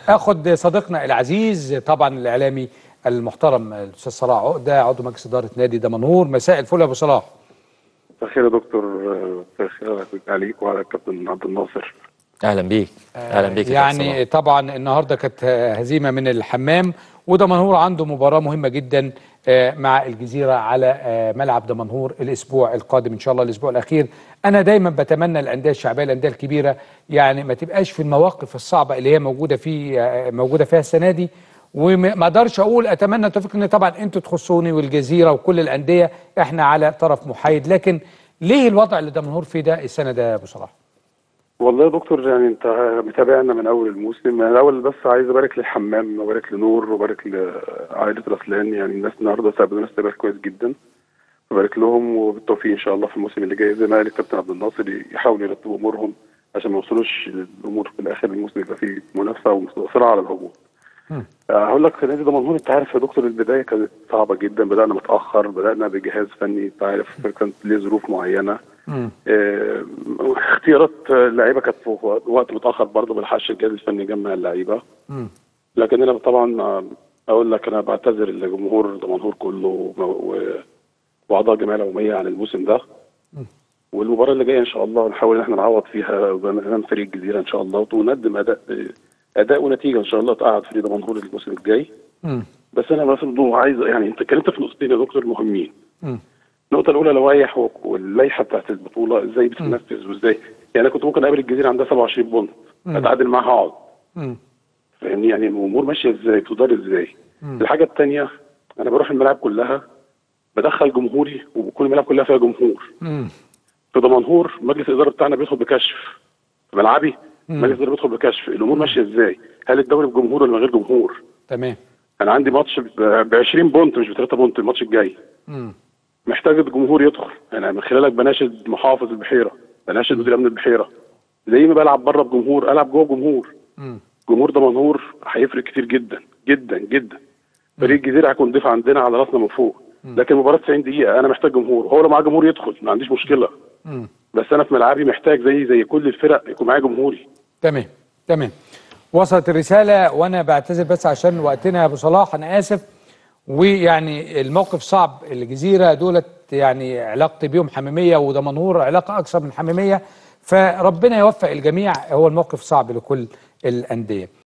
اخد صديقنا العزيز طبعا الاعلامي المحترم الاستاذ صلاح عقده عضو مجلس اداره نادي دمنهور مساء الفل يا ابو صلاح مساء الخير يا دكتور مساء الخير عليك وعلى الكابتن عبد الناصر اهلا بيك اهلا بيك يا كابتن يعني صلاح. طبعا النهارده كانت هزيمه من الحمام ودمنهور عنده مباراه مهمه جدا آه، مع الجزيره على آه، ملعب دمنهور الاسبوع القادم ان شاء الله الاسبوع الاخير انا دايما بتمنى الانديه الشعبيه الانديه الكبيره يعني ما تبقاش في المواقف الصعبه اللي هي موجوده في آه، موجوده فيها السنه دي وما اقدرش اقول اتمنى توفيق ان طبعا انتوا تخصوني والجزيره وكل الانديه احنا على طرف محايد لكن ليه الوضع اللي دمنهور فيه ده السنه ده يا ابو صلاح؟ والله يا دكتور يعني انت متابعنا من اول الموسم انا الاول بس عايز ابارك للحمام وابارك لنور وابارك لعائله الاسلان يعني الناس النهارده استقبلونا استقبال كويس جدا ببارك لهم وبالتوفيق ان شاء الله في الموسم اللي جاي زي ما قال الكابتن عبد الناصر يحاولوا يرتبوا امورهم عشان ما يوصلوش الامور في الاخر الموسم يبقى فيه منافسه وصراع على الهبوط. آه، هقول لك نادي دمنهور انت عارف يا دكتور البدايه كانت صعبه جدا بدانا متاخر بدانا بجهاز فني انت عارف كانت ليه ظروف معينه آه، اختيارات اللعيبه كانت في وقت متاخر برضه بالحش الجهاز الفني جمع اللعيبه لكن انا طبعا آه، اقول لك انا بعتذر لجمهور دمنهور كله و- و- واعضاء الجمعيه العموميه عن الموسم ده والمباراه اللي جايه ان شاء الله نحاول ان احنا نعوض فيها امام فريق الجزيره ان شاء الله ونقدم اداء اداء ونتيجه ان شاء الله تقعد فريق دمنهور الموسم الجاي مم. بس انا برضه عايز يعني انت اتكلمت في نقطتين يا دكتور مهمين مم. النقطه الاولى لوائح و- واللائحه بتاعت البطوله ازاي بتتنفذ وازاي يعني انا كنت ممكن اقابل الجزيره عندها 27 بونت اتعادل معاها اقعد مم. فاهمني يعني الامور ماشيه ازاي بتدار ازاي الحاجه الثانيه انا بروح الملاعب كلها بدخل جمهوري وكل الملاعب كلها فيها جمهور مم. في دمنهور مجلس الاداره بتاعنا بيدخل بكشف في ملعبي مجلس الاداره بيدخل بكشف الامور ماشيه ازاي هل الدوري بجمهور ولا من غير جمهور تمام انا عندي ماتش ب 20 بونت مش ب 3 بونت الماتش الجاي مم. محتاج الجمهور يدخل انا من خلالك بناشد محافظ البحيره بناشد مدير امن البحيره زي ما بلعب بره بجمهور العب جوه جمهور مم. جمهور دمنهور هيفرق كتير جدا جدا جدا فريق الجزيره هيكون ضيف عندنا على راسنا من فوق لكن مباراه 90 دقيقه انا محتاج جمهور هو لو معاه جمهور يدخل ما عنديش مشكله مم. بس انا في ملعبي محتاج زي زي كل الفرق يكون معايا جمهوري تمام تمام وصلت الرسالة وأنا بعتذر بس عشان وقتنا يا أبو صلاح أنا آسف ويعني الموقف صعب الجزيرة دولت يعني علاقتي بيهم حميمية ودمنهور علاقة أكثر من حميمية فربنا يوفق الجميع هو الموقف صعب لكل الأندية